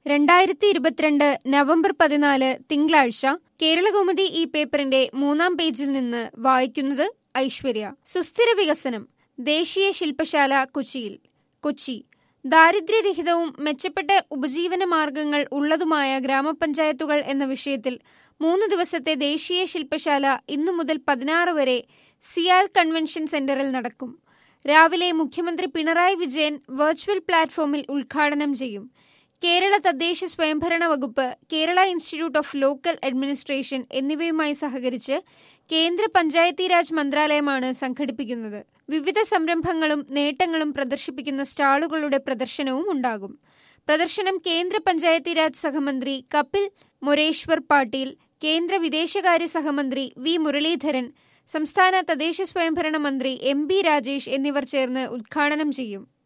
രണ്ടായിരത്തി ഇരുപത്തിരണ്ട് നവംബർ പതിനാല് തിങ്കളാഴ്ച കേരളകൗമുദി ഈ പേപ്പറിന്റെ മൂന്നാം പേജിൽ നിന്ന് വായിക്കുന്നത് ഐശ്വര്യ സുസ്ഥിര വികസനം ദേശീയ ശില്പശാല കൊച്ചിയിൽ കൊച്ചി ദാരിദ്ര്യരഹിതവും മെച്ചപ്പെട്ട ഉപജീവന മാർഗങ്ങൾ ഉള്ളതുമായ ഗ്രാമപഞ്ചായത്തുകൾ എന്ന വിഷയത്തിൽ മൂന്ന് ദിവസത്തെ ദേശീയ ശില്പശാല ഇന്നു മുതൽ പതിനാറ് വരെ സിയാൽ കൺവെൻഷൻ സെന്ററിൽ നടക്കും രാവിലെ മുഖ്യമന്ത്രി പിണറായി വിജയൻ വെർച്വൽ പ്ലാറ്റ്ഫോമിൽ ഉദ്ഘാടനം ചെയ്യും കേരള തദ്ദേശ സ്വയംഭരണ വകുപ്പ് Kerala institute of local administration എന്നിവയുമായി സഹകരിച്ച് കേന്ദ്ര പഞ്ചായത്തി രാജ് മന്ത്രാലയമാണ് സംഘടിപ്പിക്കുന്നത് വിവിധ സംരംഭങ്ങളും നേട്ടങ്ങളും പ്രദർശിപ്പിക്കുന്ന സ്റ്റാളുകളുടെ പ്രദർശനവും ഉണ്ടാകും പ്രദർശനം കേന്ദ്ര പഞ്ചായത്തി രാജ് സഹമന്ത്രി കപിൽ മൊരേശ്വർ പാട്ടീൽ കേന്ദ്ര വിദേശകാര്യ സഹമന്ത്രി വി മുരളീധരൻ സംസ്ഥാന തദ്ദേശ സ്വയംഭരണ മന്ത്രി എം ബി രാജേഷ് എന്നിവർ ചേർന്ന് ഉദ്ഘാടനം ചെയ്യും